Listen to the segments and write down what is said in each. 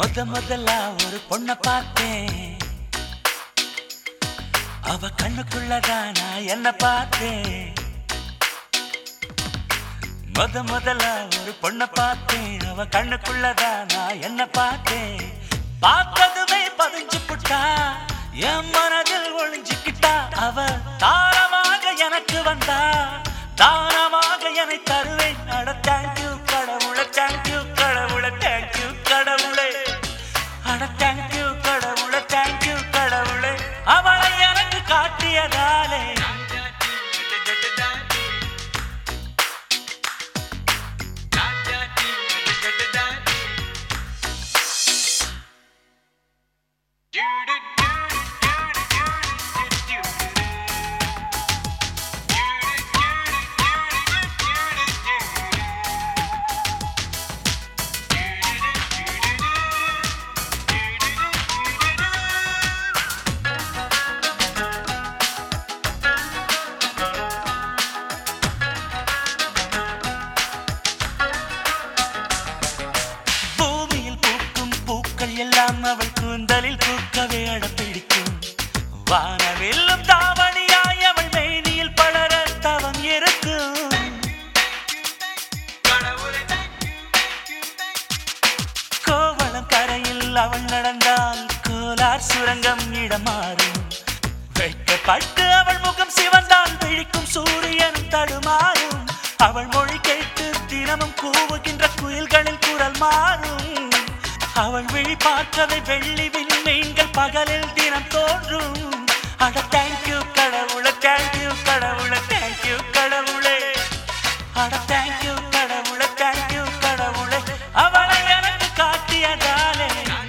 முத முதல்ல ஒரு பொண்ண பார்த்தேன் அவ கண்ணுக்குள்ளதான் நான் என்ன பார்த்தேன் முத முதல்ல ஒரு பொண்ண பார்த்தேன் அவ கண்ணுக்குள்ளதான் நான் என்ன பார்த்தேன் பார்த்ததுமே பதிஞ்சு புட்டா என் மனதில் ஒளிஞ்சுக்கிட்டா அவ தாரமாக எனக்கு வந்தா தானமாக என்னை தருவேன் அட தேங்க்யூ கடவுளை தேங்க்யூ கடவுளை தேங்க்யூ கடவுளே அட தேங்க்யூ கடவுளை தேங்க்யூ கடவுளே அவளை எனக்கு காட்டியதாலே பூமியில் பூக்கும் பூக்கள் எல்லாம் அவள் கூந்தலில் பூக்கவே அடப்பிடிக்கும் வானவெல்லும் தாவணியாய் அவள் மேனியில் பலர தவம் இருக்கும் கோவளம் கரையில் அவள் நடந்தால் கோலார் சுரங்கம் இடமாறும் வெட்கப்பட்டு அவள் முகம் சிவந்தால் விழிக்கும் சூரியன் தடுமாறும் அவள் மொழி கேட்டு தினமும் கூவுகின்ற குயில்களின் குரல் மாறும் அவள் விழி பார்க்கவே வெள்ளி விண்மீன்கள் பகலில் தினம் தோன்றும் அட தேங்க்யூ கடவுளை தேங்க்யூ கடவுளை தேங்க்யூ கடவுளே அட தேங்க்யூ கடவுளை தேங்க்யூ கடவுளே அவளை எனக்கு காட்டியதாலே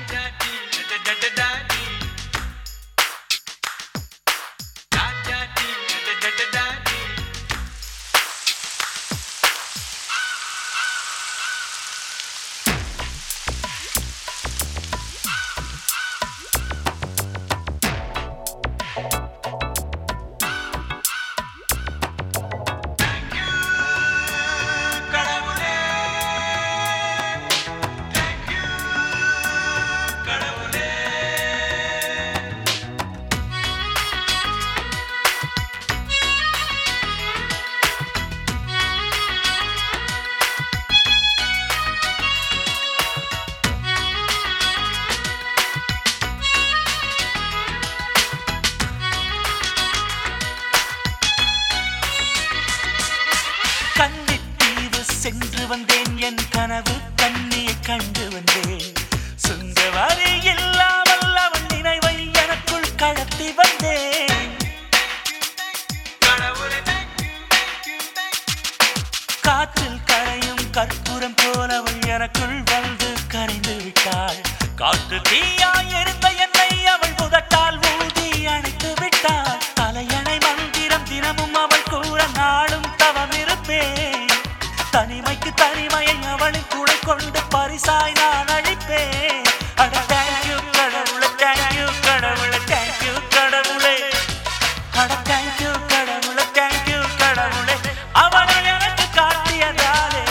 கன்னித்தீவு சென்று வந்தேன் என் கனவு கண்ணியை கண்டு வந்தேன் சுந்தவரி இல்லாமல் அவள் நினைவை எனக்குள் கடத்தி வந்தேன் காற்றில் கரையும் கற்பூரம் போல அவள் எனக்குள் வந்து கரைந்து விட்டாள் காற்று தீயாய் இருந்த என்னை அவள் முதட்டால் ஊதி அணைத்து விட்டாள் தலையணை மந்திரம் தினமும் அவள் கூற நாளும் தவம் இருப்பேன் தனிமைக்கு தனிமையை அவளின் துணை கொண்டு பரிசாய் நான் அழிப்பேன் அட தேங்க்யூ கடவுளே தேங்க்யூ கடவுளே தேங்க்யூ கடவுளே அட தேங்க்யூ கடவுளே தேங்க்யூ கடவுளே அவனை எனக்கு காட்டியதாலே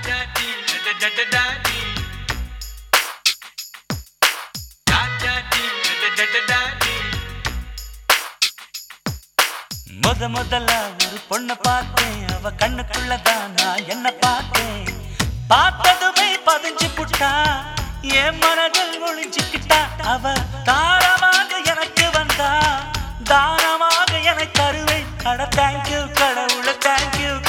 முத முதல்ல ஒரு பொண்ண பார்த்தேன் அவ கண்ணுக்குள்ளதான் நான் என்ன பார்த்தேன் பார்த்ததுமே பதிஞ்சு புட்டா என் மனதில் ஒளிஞ்சுக்கிட்டா அவ தாரமாக எனக்கு வந்தா தானமாக என்னை தருவேன் அட தேங்க்யூ கடவுளை தேங்க்யூ